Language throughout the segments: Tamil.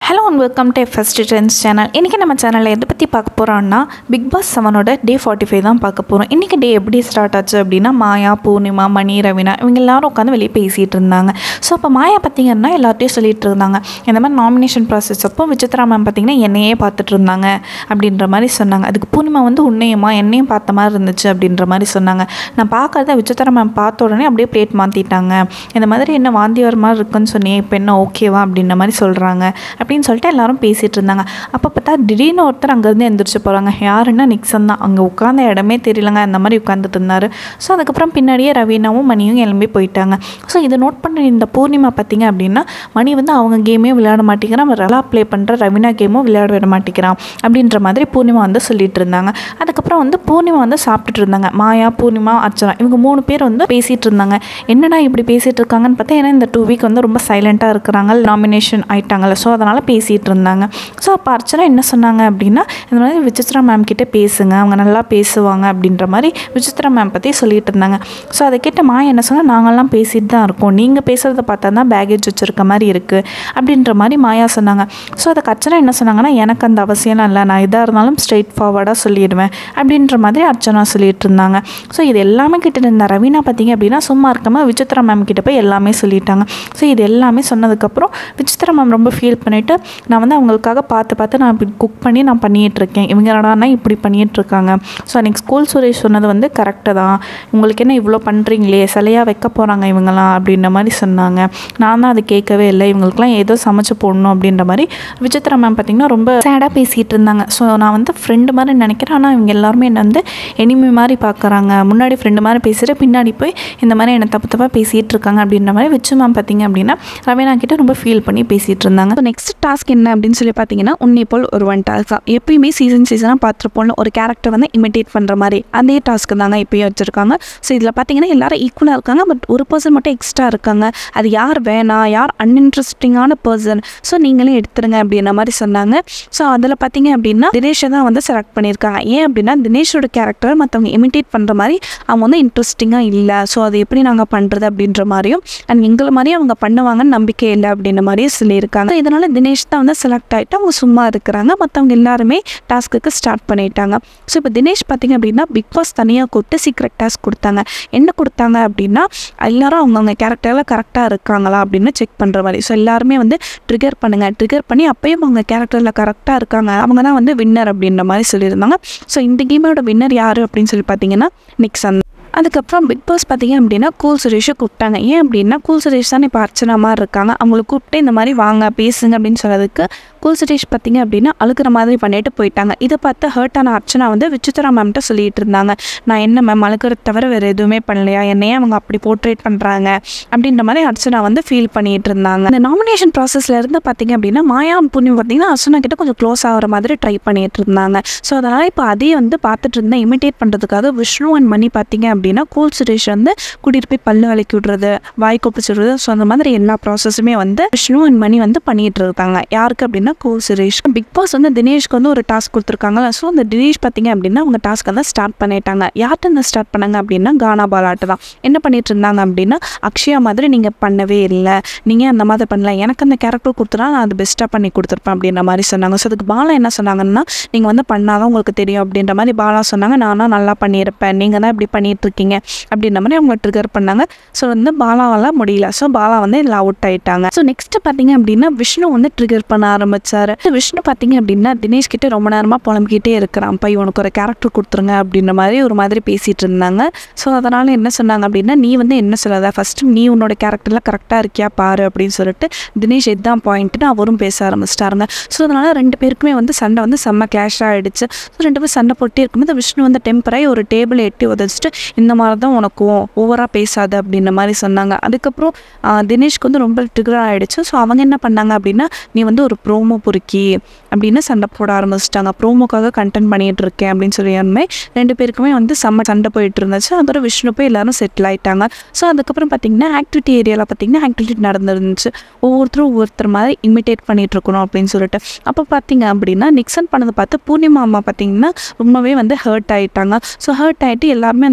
hello and welcome to first trends channel இன்றைக்கி நம்ம சேனலில் எதை பற்றி பார்க்க போகிறோம்னா பிக் பாஸ் செவனோட டே ஃபார்ட்டி ஃபைவ் தான் பார்க்க போகிறோம் இன்றைக்கி டே எப்படி ஸ்டார்ட் ஆச்சு அப்படின்னா மாயா பூர்ணிமா மணி ரவினா இவங்க எல்லாரும் உட்காந்து வெளியே பேசிகிட்டு இருந்தாங்க ஸோ அப்போ மாயா பார்த்திங்கன்னா எல்லார்ட்டையும் சொல்லிட்டு இருந்தாங்க இந்த மாதிரி நாமினேஷன் ப்ராசஸ் அப்போ விசித்ரா மேம் பார்த்திங்கன்னா என்னையே பார்த்துட்டு இருந்தாங்க அப்படின்ற மாதிரி சொன்னாங்க அதுக்கு பூர்ணிமா வந்து உன்னையுமா என்னையும் பார்த்த மாதிரி இருந்துச்சு அப்படின்ற மாதிரி சொன்னாங்க நான் பார்க்கறத விசித்ரா மேம் பார்த்த உடனே அப்படியே பிளேட் மாற்றிட்டாங்க இந்த மாதிரி என்ன வாந்தி வர மாதிரி இருக்குன்னு சொன்னியே இப்போ என்ன ஓகேவா அப்படின்ற மாதிரி சொல்கிறாங்க அப்படின்னு சொல்லிட்டு எல்லாரும் பேசிகிட்டு இருந்தாங்க அப்போ பார்த்தா திடீர்னு ஒருத்தர் அங்கேருந்து எந்திரிச்சு போகிறாங்க யாருன்னா நிக்சன் தான் அங்கே உட்காந்த இடமே தெரியலங்க அந்த மாதிரி உட்காந்துட்டு இருந்தார் ஸோ அதுக்கப்புறம் பின்னாடியே ரவீனாவும் மணியும் கிளம்பி போயிட்டாங்க ஸோ இதை நோட் பண்ண இந்த பூர்ணிமா பார்த்தீங்க அப்படின்னா மணி வந்து அவங்க கேமே விளையாட மாட்டேங்கிறான் ரலா ப்ளே பண்ணுற ரவீனா கேமும் விளையாட விட மாட்டேங்கிறான் அப்படின்ற மாதிரி பூர்ணிமா வந்து சொல்லிட்டு இருந்தாங்க அதுக்கப்புறம் வந்து பூர்ணிமா வந்து சாப்பிட்டுட்டு இருந்தாங்க மாயா பூர்ணிமா அர்ச்சனா இவங்க மூணு பேர் வந்து பேசிகிட்டு இருந்தாங்க என்னடா இப்படி பேசிகிட்டு இருக்காங்கன்னு பார்த்தா ஏன்னா இந்த டூ வீக் வந்து ரொம்ப சைலண்ட்டாக இருக்கிறாங்க நாமினேஷன் ஆயிட்டாங்கல்ல ஸோ அதனால் பேசிகிட்டு இருந்தாங்க ஸோ அப்போ அர்ச்சனா என்ன சொன்னாங்க அப்படின்னா இந்த மாதிரி விசித்ரா மேம் கிட்ட பேசுங்க அவங்க நல்லா பேசுவாங்க அப்படின்ற மாதிரி விசித்ரா மேம் பற்றி சொல்லிட்டு இருந்தாங்க ஸோ அதை கேட்ட மா என்ன சொன்னால் நாங்கள்லாம் பேசிட்டு தான் இருக்கோம் நீங்கள் பேசுகிறத பார்த்தா தான் பேகேஜ் வச்சுருக்க மாதிரி இருக்குது அப்படின்ற மாதிரி மாயா சொன்னாங்க ஸோ அதுக்கு அர்ச்சனா என்ன சொன்னாங்கன்னா எனக்கு அந்த அவசியம்லாம் இல்லை நான் எதாக இருந்தாலும் ஸ்ட்ரெயிட் ஃபார்வர்டாக சொல்லிடுவேன் அப்படின்ற மாதிரி அர்ச்சனா சொல்லிட்டு இருந்தாங்க ஸோ இது எல்லாமே கிட்ட இருந்த ரவீனா பார்த்தீங்க அப்படின்னா சும்மா இருக்காமல் விசித்ரா மேம் கிட்ட போய் எல்லாமே சொல்லிட்டாங்க ஸோ இது எல்லாமே சொன்னதுக்கப்புறம் விசித்ரா மேம் ரொம்ப ஃபீல் பண்ணிவிட்டு நான் வந்து அவங்களுக்காக பார்த்து பார்த்து நான் இப்படி குக் பண்ணி நான் பண்ணிகிட்டு இருக்கேன் இவங்க என்னடானா இப்படி பண்ணிகிட்டு இருக்காங்க ஸோ அன்றைக்கி ஸ்கூல் சுரேஷ் சொன்னது வந்து கரெக்டு தான் உங்களுக்கு என்ன இவ்வளோ பண்ணுறீங்களே சிலையாக வைக்க போகிறாங்க இவங்களாம் அப்படின்ற மாதிரி சொன்னாங்க நான் தான் அது கேட்கவே இல்லை இவங்களுக்குலாம் ஏதோ சமைச்சு போடணும் அப்படின்ற மாதிரி விசித்ரா மேம் பார்த்திங்கன்னா ரொம்ப சேடாக பேசிகிட்டு இருந்தாங்க ஸோ நான் வந்து ஃப்ரெண்டு மாதிரி நினைக்கிறேன் ஆனால் இவங்க எல்லாருமே என்னை வந்து எனிமி மாதிரி பார்க்குறாங்க முன்னாடி ஃப்ரெண்டு மாதிரி பேசுகிற பின்னாடி போய் இந்த மாதிரி என்னை தப்பு தப்பாக பேசிகிட்டு இருக்காங்க அப்படின்ற மாதிரி விச்சு மேம் பார்த்தீங்க அப்படின்னா ரவீனா கிட்ட ரொம்ப ஃபீல் பண்ணி பேசிகிட்டு இருந்தாங்க ஸோ நெக்ஸ்ட் டாஸ்க் என்ன அப்படின்னு சொல்லி பார்த்தீங்கன்னா உன்னை போல் ஒரு ஒன் டாஸ்க் தான் எப்பயுமே சீசன் சீசனாக பார்த்துருப்போம்ல ஒரு கேரக்டர் வந்து இமிட்டேட் பண்ணுற மாதிரி அதே டாஸ்க்கு தாங்க இப்போயும் வச்சுருக்காங்க ஸோ இதில் பார்த்தீங்கன்னா எல்லாரும் ஈக்குவலாக இருக்காங்க பட் ஒரு பர்சன் மட்டும் எக்ஸ்ட்ரா இருக்காங்க அது யார் வேணாம் யார் அன்இன்ட்ரெஸ்டிங்கான பர்சன் ஸோ நீங்களே எடுத்துருங்க அப்படின்ற மாதிரி சொன்னாங்க ஸோ அதில் பார்த்தீங்க அப்படின்னா தினேஷை தான் வந்து செலக்ட் பண்ணியிருக்காங்க ஏன் அப்படின்னா தினேஷோட கேரக்டர் மற்றவங்க இமிட்டேட் பண்ணுற மாதிரி அவங்க வந்து இன்ட்ரெஸ்டிங்காக இல்லை ஸோ அது எப்படி நாங்கள் பண்ணுறது அப்படின்ற மாதிரியும் அண்ட் எங்களை மாதிரியும் அவங்க பண்ணுவாங்கன்னு நம்பிக்கை இல்லை அப்படின்ற மாதிரியும் சொல்லியிருக்காங்க இதனால் தினேஷ் தான் வந்து செலக்ட் ஆகிட்டு அவங்க சும்மா இருக்கிறாங்க மற்றவங்க எல்லாருமே டாஸ்க்குக்கு ஸ்டார்ட் பண்ணிட்டாங்க ஸோ இப்போ தினேஷ் பார்த்தீங்க அப்படின்னா பிக் பாஸ் தனியாக கூப்பிட்டு சீக்ரெட் டாஸ்க் கொடுத்தாங்க என்ன கொடுத்தாங்க அப்படின்னா எல்லாரும் அவங்கவுங்க கேரக்டரில் கரெக்டாக இருக்காங்களா அப்படின்னு செக் பண்ணுற மாதிரி ஸோ எல்லாருமே வந்து ட்ரிகர் பண்ணுங்கள் ட்ரிகர் பண்ணி அப்பயும் அவங்க கேரக்டரில் கரெக்டாக இருக்காங்க அவங்க தான் வந்து வின்னர் அப்படின்ற மாதிரி சொல்லியிருந்தாங்க ஸோ இந்த கேமோட வின்னர் யார் அப்படின்னு சொல்லி பார்த்தீங்கன்னா நிக்சன் அதுக்கப்புறம் பிக் பாஸ் பார்த்தீங்க அப்படின்னா கூல் சுரேஷை கூப்பிட்டாங்க ஏன் அப்படின்னா கூல் சுரேஷ் தான் இப்போ அர்ச்சனா மாதிரி இருக்காங்க அவங்கள கூப்பிட்டு இந்த மாதிரி வாங்க பேசுங்க அப்படின்னு சொன்னதுக்கு கூல் சுரேஷ் பார்த்தீங்க அப்படின்னா அழுகிற மாதிரி பண்ணிட்டு போயிட்டாங்க இதை பார்த்து ஹர்ட் ஆன அர்ச்சனா வந்து விசித்ரா மேம்கிட்ட சொல்லிட்டு இருந்தாங்க நான் என்ன மேம் அழுகிறது தவிர வேறு எதுவுமே பண்ணலையா என்னையே அவங்க அப்படி போர்ட்ரேட் பண்ணுறாங்க அப்படின்ற மாதிரி அர்ச்சனா வந்து ஃபீல் பண்ணிட்டு இருந்தாங்க அந்த நாமினேஷன் ப்ராசஸில் இருந்து பார்த்தீங்க அப்படின்னா மாயா புண்ணியம் பார்த்தீங்கன்னா அர்ச்சனா கிட்ட கொஞ்சம் க்ளோஸ் ஆகிற மாதிரி ட்ரை பண்ணிட்டு இருந்தாங்க ஸோ அதனால் இப்போ அதே வந்து பார்த்துட்டு இருந்தேன் இமிட்டேட் பண்ணுறதுக்காக விஷ்ணு அண்ட் மணி பார்த்தீங்க அப்படின்னா கூல் சுரேஷ் வந்து கூட்டிகிட்டு போய் பல்லு விளக்கி விடுறது வாய் கொப்பிச்சு விடுறது ஸோ அந்த மாதிரி எல்லா ப்ராசஸுமே வந்து விஷ்ணு அண்ட் மணி வந்து பண்ணிட்டு இருக்காங்க யாருக்கு அப்படின்னா கூல் சுரேஷ் பிக் பாஸ் வந்து தினேஷ்க்கு வந்து ஒரு டாஸ்க் கொடுத்துருக்காங்க ஸோ அந்த தினேஷ் பார்த்தீங்க அப்படின்னா அவங்க டாஸ்க் வந்து ஸ்டார்ட் பண்ணிட்டாங்க யார்கிட்ட இந்த ஸ்டார்ட் பண்ணாங்க அப்படின்னா கானா பாலாட்டு தான் என்ன பண்ணிட்டு இருந்தாங்க அப்படின்னா அக்ஷயா மாதிரி நீங்கள் பண்ணவே இல்லை நீங்கள் அந்த மாதிரி பண்ணல எனக்கு அந்த கேரக்டர் கொடுத்துனா நான் அது பெஸ்ட்டாக பண்ணி கொடுத்துருப்பேன் அப்படின்ற மாதிரி சொன்னாங்க ஸோ அதுக்கு பாலா என்ன சொன்னாங்கன்னா நீங்கள் வந்து பண்ணாதான் உங்களுக்கு தெரியும் அப்படின்ற மாதிரி பாலா சொன்னாங்க நானும் நல்லா பண்ணியிருப்பேன் நீங்கள் தான் இப்படி பண்ணிட்டு இருக்கீங்க அப்படின்ற மாதிரி அவங்க ட்ரிகர் பண்ணாங்க ஸோ வந்து பாலாவால் முடியல ஸோ பாலா வந்து இதில் அவுட் ஆயிட்டாங்க ஸோ நெக்ஸ்ட் பார்த்தீங்க அப்படின்னா விஷ்ணு வந்து ட்ரிகர் பண்ண ஆரம்பிச்சாரு விஷ்ணு பார்த்தீங்க அப்படின்னா தினேஷ் கிட்ட ரொம்ப நேரமாக புலம்பிக்கிட்டே இருக்கிறான் பை உனக்கு ஒரு கேரக்டர் கொடுத்துருங்க அப்படின்ற மாதிரி ஒரு மாதிரி பேசிட்டு இருந்தாங்க ஸோ அதனால் என்ன சொன்னாங்க அப்படின்னா நீ வந்து என்ன சொல்லாத ஃபஸ்ட்டு நீ உன்னோட கேரக்டரில் கரெக்டாக இருக்கியா பாரு அப்படின்னு சொல்லிட்டு தினேஷ் இதுதான் பாயிண்ட்டுன்னு அவரும் பேச ஆரம்பிச்சிட்டாருங்க ஸோ அதனால் ரெண்டு பேருக்குமே வந்து சண்டை வந்து செம்ம கிளாஷ் ஆகிடுச்சு ஸோ ரெண்டு பேரும் சண்டை போட்டே இருக்கும்போது விஷ்ணு வந்து டெம்பராகி ஒரு டேபிள் எட்டி உதச்சிட்டு இந்த மாதிரி தான் உனக்கும் ஓவராக பேசாத அப்படின்ற மாதிரி சொன்னாங்க அதுக்கப்புறம் ஆஹ், தினேஷ்க்கு வந்து ரொம்ப ட்ரிகர் ஆகிடுச்சு ஸோ அவங்க என்ன பண்ணாங்க அப்படின்னா நீ வந்து ஒரு ப்ரோமோ பொறுக்கி அப்படின்னு சண்டை போட ஆரம்பிச்சிட்டாங்க ப்ரோமோக்காக கண்டென்ட் பண்ணிட்டு இருக்கேன் அப்படின்னு சொல்லியாருமே ரெண்டு பேருக்குமே வந்து செம்ம சண்டை போயிட்டு இருந்துச்சு அதோட விஷ்ணு போய் எல்லாரும் செட்டில் ஆயிட்டாங்க ஸோ அதுக்கப்புறம் பார்த்தீங்கன்னா ஆக்டிவிட்டி ஏரியாவில் பார்த்தீங்கன்னா ஆக்டிவிட்டி நடந்துருந்துச்சு ஒவ்வொருத்தரும் ஒவ்வொருத்தர் மாதிரி இமிட்டேட் பண்ணிட்டு இருக்கணும் அப்படின்னு சொல்லிட்டு அப்போ பார்த்தீங்க அப்படின்னா நிக்சன் பண்ணதை பார்த்து பூர்ணிமா அம்மா பார்த்தீங்கன்னா ரொம்பவே வந்து ஹர்ட் ஆயிட்டாங்க ஸோ ஹர்ட் ஆகிட்டு எல்லாருமே அந்த உட்காந்து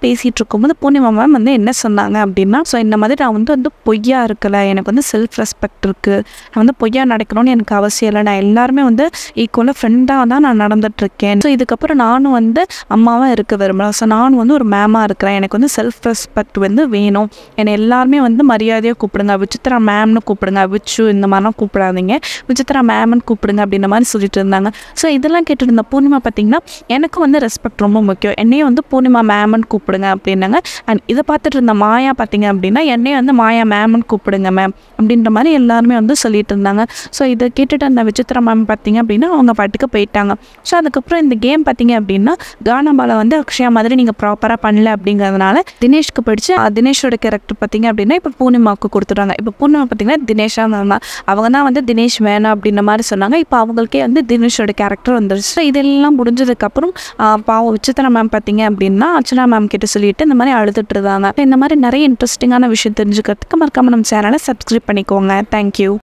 பேசிகிட்டு இருக்கும்போது பூர்ணிமா மேம் வந்து என்ன சொன்னாங்க அப்படின்னா ஸோ இந்த மாதிரி நான் வந்து வந்து பொய்யா இருக்கல எனக்கு வந்து செல்ஃப் ரெஸ்பெக்ட் இருக்குது நான் வந்து பொய்யா நடக்கணும்னு எனக்கு அவசியம் இல்லை நான் எல்லாருமே வந்து ஈக்குவலாக ஃப்ரெண்டாக தான் நான் நடந்துட்டுருக்கேன் ஸோ இதுக்கப்புறம் நானும் வந்து அம்மாவாக இருக்க விரும்பலாம் ஸோ நானும் வந்து ஒரு மேமாக இருக்கிறேன் எனக்கு வந்து செல்ஃப் ரெஸ்பெக்ட் வந்து வேணும் என்னை எல்லாருமே வந்து மரியாதையாக கூப்பிடுங்க விசித்ரா மேம்னு கூப்பிடுங்க விச்சு இந்த மாதிரிலாம் கூப்பிடாதீங்க விசித்ரா மேம்னு கூப்பிடுங்க அப்படின்ற மாதிரி சொல்லிட்டு இருந்தாங்க ஸோ இதெல்லாம் கேட்டுட்டு இருந்த பூர்ணிமா பார்த்தீங்கன்னா எனக்கு வந்து ரெஸ்பெக்ட் ரொம்ப முக்கியம் என்னையும் வந்து பூர்ணிமா மேம்னு கூப்பிடுங்க அப்படின்னாங்க அண்ட் இதை பார்த்துட்டு இருந்த மாயா பார்த்தீங்க அப்படின்னா என்னையும் வந்து மாயா மேம்னு கூப்பிடுங்க மேம் அப்படின்ற மாதிரி எல்லாருமே வந்து சொல்லிட்டு இருந்தாங்க ஸோ இதை கேட்டுட்டு அந்த விசித்ரா மேம் பார்த்தீங்க அப்படின்னா அவங்க பாட்டுக்கு போயிட்டாங்க ஸோ அதுக்கப்புறம் இந்த கேம் பார்த்தீங்க அப்படின்னா கானாபாலை வந்து அக்ஷயா மாதிரி நீங்கள் ப்ராப்பராக பண்ணல அப்படிங்கிறதுனால தினேஷ்க்கு போயிடுச்சு அஹ் தினேஷோட கேரக்டர் பார்த்தீங்க அப்படின்னா இப்போ பூர்ணிமாவுக்கு கொடுத்துட்டாங்க இப்போ பூர்ணிமா பார்த்தீங்கன்னா தினேஷாக இருந்தாங்க அவங்க தான் வந்து தினேஷ் வேணாம் அப்படின்ற மாதிரி சொன்னாங்க இப்போ அவங்களுக்கே வந்து தினேஷோட கேரக்டர் வந்துருச்சு ஸோ இதெல்லாம் முடிஞ்சதுக்கப்புறம் ஆஹ் பாவம் விசித்திரா மேம் பார்த்தீங்க அப்படின்னா அர்ச்சனா மேம் கிட்ட சொல்லிட்டு இந்த மாதிரி அழுதுட்டு இருந்தாங்க இந்த மாதிரி நிறைய இன்ட்ரெஸ்டிங்கான விஷயம் தெரிஞ்சுக்கிறதுக்கு மறக்காம நம்ம சேனலை சப்ஸ்கிரைப் பண்ணிக்கோங்க தேங்க்யூ